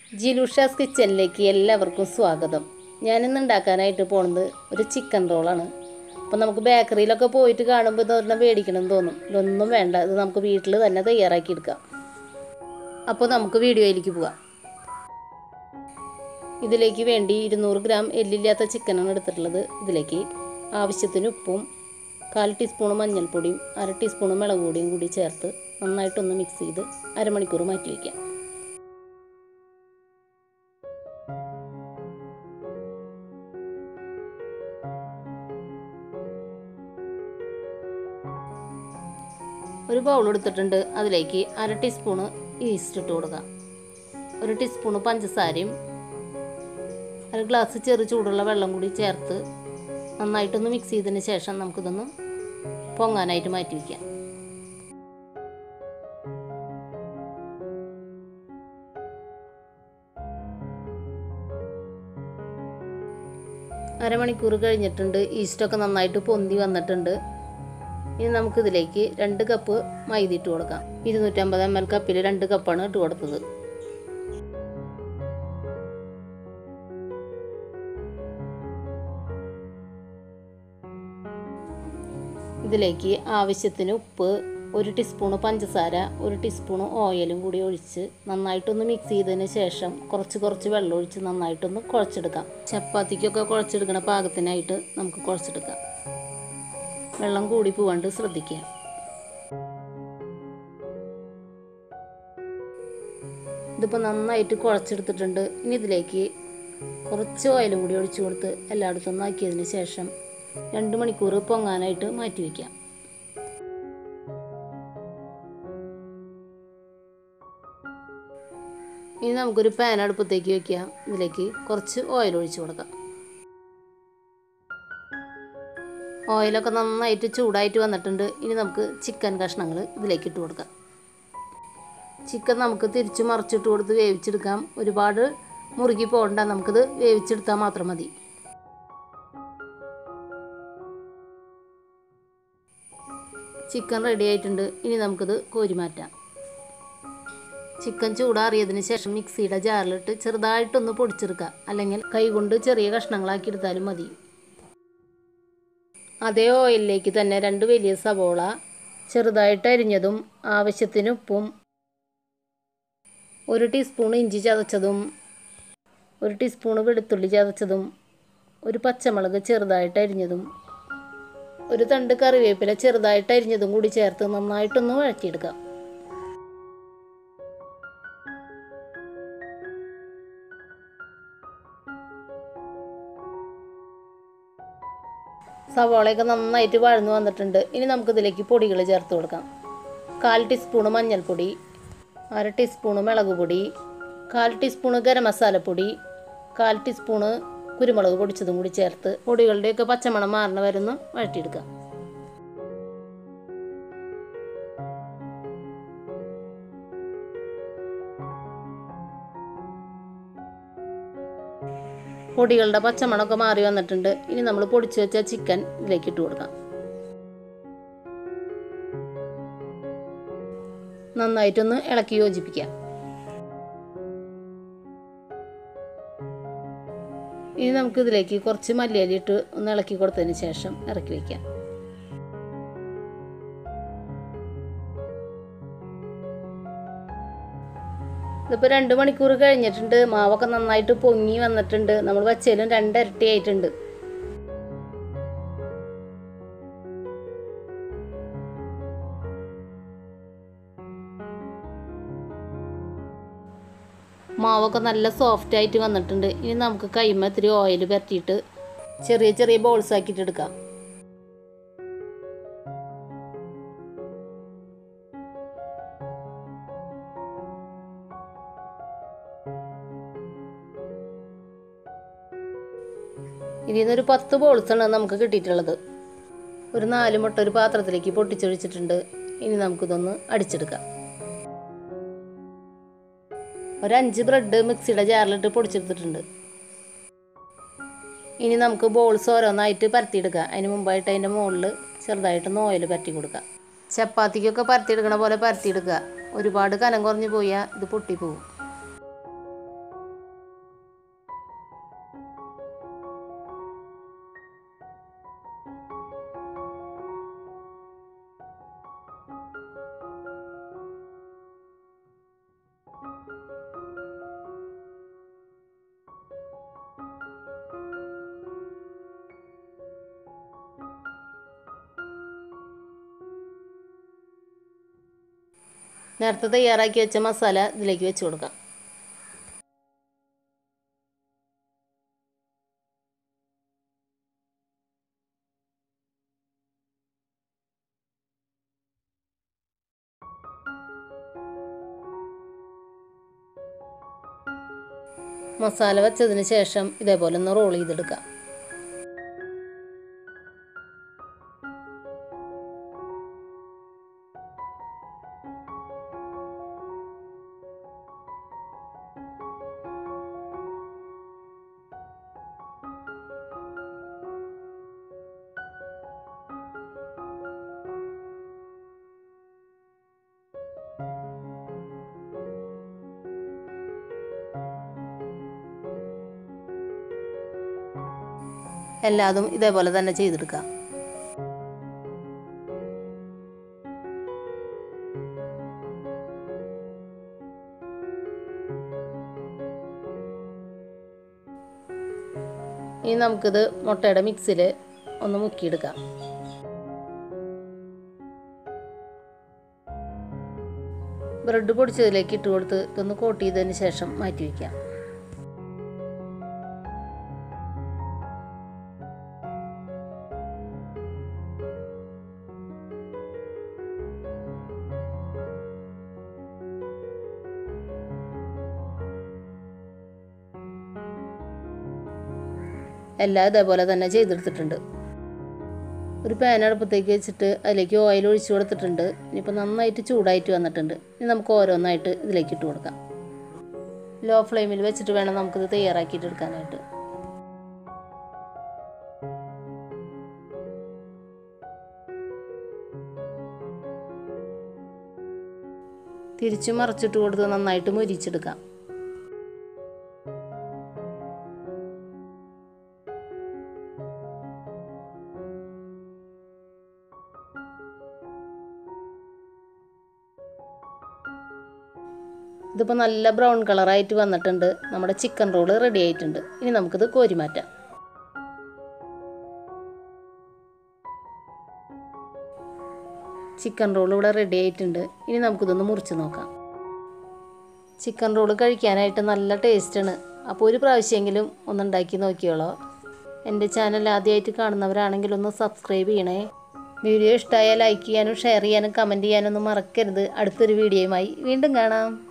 ജിലുഷാസ് കിച്ചണിലേക്ക് എല്ലാവർക്കും സ്വാഗതം ഞാനിന്ന് ഉണ്ടാക്കാനായിട്ട് പോണത് ഒരു ചിക്കൻ റോളാണ് അപ്പോൾ നമുക്ക് ബേക്കറിയിലൊക്കെ പോയിട്ട് കാണുമ്പോൾ ഇതൊരെണ്ണം മേടിക്കണം എന്ന് തോന്നും ഇതൊന്നും വേണ്ട ഇത് നമുക്ക് വീട്ടിൽ തന്നെ തയ്യാറാക്കി എടുക്കാം അപ്പോൾ നമുക്ക് വീഡിയോയിലേക്ക് പോകാം ഇതിലേക്ക് വേണ്ടി ഇരുന്നൂറ് ഗ്രാം എല്ലില്ലാത്ത ചിക്കനാണ് എടുത്തിട്ടുള്ളത് ഇതിലേക്ക് ആവശ്യത്തിന് ഉപ്പും കാൽ ടീസ്പൂൺ മഞ്ഞൾപ്പൊടിയും അര ടീസ്പൂൺ മുളക് പൊടിയും കൂടി ചേർത്ത് നന്നായിട്ടൊന്ന് മിക്സ് ചെയ്ത് അരമണിക്കൂർ മാറ്റി വയ്ക്കാം ഒരു ബൗൾ എടുത്തിട്ടുണ്ട് അതിലേക്ക് അര ടീസ്പൂണ് ഈസ്റ്റ് ഇട്ട് കൊടുക്കാം ഒരു ടീസ്പൂണ് പഞ്ചസാരയും അര ഗ്ലാസ് ചെറു ചൂടുള്ള വെള്ളം കൂടി ചേർത്ത് നന്നായിട്ടൊന്ന് മിക്സ് ചെയ്തതിന് ശേഷം നമുക്കിതൊന്ന് പൊങ്ങാനായിട്ട് മാറ്റി വയ്ക്കാം അരമണിക്കൂർ കഴിഞ്ഞിട്ടുണ്ട് ഈസ്റ്റൊക്കെ നന്നായിട്ട് പൊന്തി വന്നിട്ടുണ്ട് ഇനി നമുക്കിതിലേക്ക് രണ്ട് കപ്പ് മൈദ ഇട്ട് കൊടുക്കാം ഇരുന്നൂറ്റമ്പത് എം എൽ കപ്പിൽ രണ്ട് കപ്പാണ് ഇട്ട് കൊടുത്തത് ഇതിലേക്ക് ആവശ്യത്തിന് ഉപ്പ് ഒരു ടീസ്പൂണ് പഞ്ചസാര ഒരു ടീസ്പൂണ് ഓയിലും കൂടി ഒഴിച്ച് നന്നായിട്ടൊന്ന് മിക്സ് ചെയ്തതിന് ശേഷം കുറച്ച് കുറച്ച് വെള്ളം ഒഴിച്ച് നന്നായിട്ടൊന്ന് കുഴച്ചെടുക്കാം ചപ്പാത്തിക്കൊക്കെ കുഴച്ചെടുക്കണ പാകത്തിനായിട്ട് നമുക്ക് കുഴച്ചെടുക്കാം വെള്ളം കൂടി പോവാണ്ട് ശ്രദ്ധിക്കുക ഇതിപ്പോൾ നന്നായിട്ട് കുഴച്ചെടുത്തിട്ടുണ്ട് ഇനി ഇതിലേക്ക് കുറച്ച് ഓയിലും കൂടി ഒഴിച്ചു കൊടുത്ത് എല്ലായിടത്തും ഒന്ന് ആക്കിയതിന് ശേഷം രണ്ട് മണിക്കൂർ പൊങ്ങാനായിട്ട് മാറ്റി വയ്ക്കാം ഇനി നമുക്കൊരു പാൻ അടുപ്പത്തേക്ക് വെക്കാം ഇതിലേക്ക് കുറച്ച് ഓയിൽ ഒഴിച്ചു കൊടുക്കാം ഓയിലൊക്കെ നന്നായിട്ട് ചൂടായിട്ട് വന്നിട്ടുണ്ട് ഇനി നമുക്ക് ചിക്കൻ കഷ്ണങ്ങൾ ഇതിലേക്ക് ഇട്ട് കൊടുക്കാം ചിക്കൻ നമുക്ക് തിരിച്ചു മറിച്ചിട്ട് കൊടുത്ത് വേവിച്ചെടുക്കാം ഒരുപാട് മുറുകി പോകണ്ട നമുക്കിത് വേവിച്ചെടുത്താൽ മാത്രം മതി ചിക്കൻ റെഡി ആയിട്ടുണ്ട് ഇനി നമുക്കിത് കോരി മാറ്റാം ചിക്കൻ ചൂടാറിയതിന് ശേഷം മിക്സിയുടെ ജാറിലിട്ട് ചെറുതായിട്ടൊന്ന് പൊടിച്ചെടുക്കുക അല്ലെങ്കിൽ കൈകൊണ്ട് ചെറിയ കഷ്ണങ്ങളാക്കി എടുത്താലും മതി അതേ ഓയിലിലേക്ക് തന്നെ രണ്ട് വലിയ സവോള ചെറുതായിട്ട് അരിഞ്ഞതും ആവശ്യത്തിന് ഉപ്പും ഒരു ടീസ്പൂൺ ഇഞ്ചി ചതച്ചതും ഒരു ടീസ്പൂൺ വെളുത്തുള്ളി ചതച്ചതും ഒരു പച്ചമുളക് ചെറുതായിട്ട് അരിഞ്ഞതും ഒരു തണ്ട് കറിവേപ്പില ചെറുതായിട്ട് അരിഞ്ഞതും കൂടി ചേർത്ത് നന്നായിട്ടൊന്ന് വഴറ്റിയെടുക്കാം സവാളയൊക്കെ നന്നായിട്ട് വഴന്നു വന്നിട്ടുണ്ട് ഇനി നമുക്കിതിലേക്ക് പൊടികൾ ചേർത്ത് കൊടുക്കാം കാൽ ടീസ്പൂണ് മഞ്ഞൾപ്പൊടി അര ടീസ്പൂണ് മുളക് പൊടി കാൽ ടീസ്പൂണ് ഗരം മസാലപ്പൊടി കാൽ ടീസ്പൂണ് കുരുമുളക് പൊടിച്ചതും കൂടി ചേർത്ത് പൊടികളുടെയൊക്കെ പച്ചമണം മാറണ വരുന്ന വഴറ്റിയെടുക്കാം പൊടികളുടെ പച്ചമണമൊക്കെ മാറി വന്നിട്ടുണ്ട് ഇനി നമ്മൾ പൊടിച്ചു വെച്ച ചിക്കൻ ഇതിലേക്ക് ഇട്ട് കൊടുക്കാം നന്നായിട്ടൊന്ന് ഇളക്കി യോജിപ്പിക്കാം ഇനി നമുക്ക് ഇതിലേക്ക് കുറച്ച് മല്ലിയലി ഇട്ട് ഒന്ന് ഇളക്കി കൊടുത്തതിന് ശേഷം ഇറക്കി വയ്ക്കാം ഇതിപ്പോൾ രണ്ട് മണിക്കൂർ കഴിഞ്ഞിട്ടുണ്ട് മാവൊക്കെ നന്നായിട്ട് പൊങ്ങി വന്നിട്ടുണ്ട് നമ്മൾ വച്ചതിലും രണ്ടിരട്ടി ആയിട്ടുണ്ട് മാവൊക്കെ നല്ല സോഫ്റ്റ് ആയിട്ട് വന്നിട്ടുണ്ട് ഇനി നമുക്ക് കൈമ ഇത്തിരി ഓയിൽ പരത്തിയിട്ട് ചെറിയ ചെറിയ ബോൾസ് ആക്കിയിട്ട് എടുക്കാം ഇതിൽ നിന്നൊരു പത്ത് ബോൾസാണ് നമുക്ക് കിട്ടിയിട്ടുള്ളത് ഒരു നാല് മുട്ട ഒരു പാത്രത്തിലേക്ക് പൊട്ടിച്ചൊഴിച്ചിട്ടുണ്ട് ഇനി നമുക്കിതൊന്ന് അടിച്ചെടുക്കാം ഒരു അഞ്ച് ബ്രെഡ് മിക്സിയുടെ ജാറിലിട്ട് പൊടിച്ചെടുത്തിട്ടുണ്ട് ഇനി നമുക്ക് ബോൾസ് ഓരോന്നായിട്ട് പരത്തിയെടുക്കാം അതിന് മുമ്പായിട്ട് അതിൻ്റെ മുകളിൽ ചെറുതായിട്ടൊന്ന് ഓയിൽ പരത്തി കൊടുക്കാം ചപ്പാത്തിക്കൊക്കെ പരത്തിയെടുക്കണ പോലെ പരത്തിയെടുക്കുക ഒരുപാട് കനം കുറഞ്ഞു പോയാൽ ഇത് പൊട്ടിപ്പോവും നേരത്തെ തയ്യാറാക്കി വെച്ച മസാല ഇതിലേക്ക് വെച്ച് കൊടുക്കാം മസാല വെച്ചതിന് ശേഷം ഇതേപോലെ ഒന്ന് റോൾ ചെയ്തെടുക്കാം എല്ലാതും ഇതേപോലെ തന്നെ ചെയ്തെടുക്കാം ഇനി നമുക്കിത് മുട്ടയുടെ മിക്സിൽ ഒന്ന് മുക്കിയെടുക്കാം ബ്രെഡ് പൊടിച്ചതിലേക്ക് ഇട്ട് കൊടുത്ത് ഇതൊന്ന് കോട്ട് ചെയ്തതിന് ശേഷം മാറ്റി വയ്ക്കാം എല്ലാം ഇതേപോലെ തന്നെ ചെയ്തെടുത്തിട്ടുണ്ട് ഒരു പാൻ അടുപ്പത്തേക്ക് വെച്ചിട്ട് അതിലേക്ക് ഓയിൽ ഒഴിച്ചു കൊടുത്തിട്ടുണ്ട് ഇനിയിപ്പോൾ നന്നായിട്ട് ചൂടായിട്ട് വന്നിട്ടുണ്ട് ഇനി നമുക്ക് ഓരോന്നായിട്ട് ഇതിലേക്ക് ഇട്ട് കൊടുക്കാം ലോ ഫ്ലെയിമിൽ വെച്ചിട്ട് വേണം നമുക്കിത് തയ്യാറാക്കിയിട്ട് എടുക്കാനായിട്ട് തിരിച്ചു മറിച്ചിട്ട് കൊടുത്ത് നന്നായിട്ട് മുരിച്ചെടുക്കാം ഇതിപ്പോൾ നല്ല ബ്രൗൺ കളറായിട്ട് വന്നിട്ടുണ്ട് നമ്മുടെ ചിക്കൻ റോള് റെഡി ആയിട്ടുണ്ട് ഇനി നമുക്കിത് കോരി മാറ്റാം ചിക്കൻ റോൾ ഇവിടെ റെഡി ആയിട്ടുണ്ട് ഇനി നമുക്കിതൊന്ന് മുറിച്ച് നോക്കാം ചിക്കൻ റോൾ കഴിക്കാനായിട്ട് നല്ല ടേസ്റ്റാണ് അപ്പോൾ ഒരു പ്രാവശ്യമെങ്കിലും ഒന്നുണ്ടാക്കി നോക്കിയോളോ എൻ്റെ ചാനൽ ആദ്യമായിട്ട് കാണുന്നവരാണെങ്കിൽ ഒന്ന് സബ്സ്ക്രൈബ് ചെയ്യണേ വീഡിയോ ഇഷ്ടമായാൽ ലൈക്ക് ചെയ്യാനും ഷെയർ ചെയ്യാനും കമൻറ്റ് ചെയ്യാനൊന്നും മറക്കരുത് അടുത്തൊരു വീഡിയോയുമായി വീണ്ടും കാണാം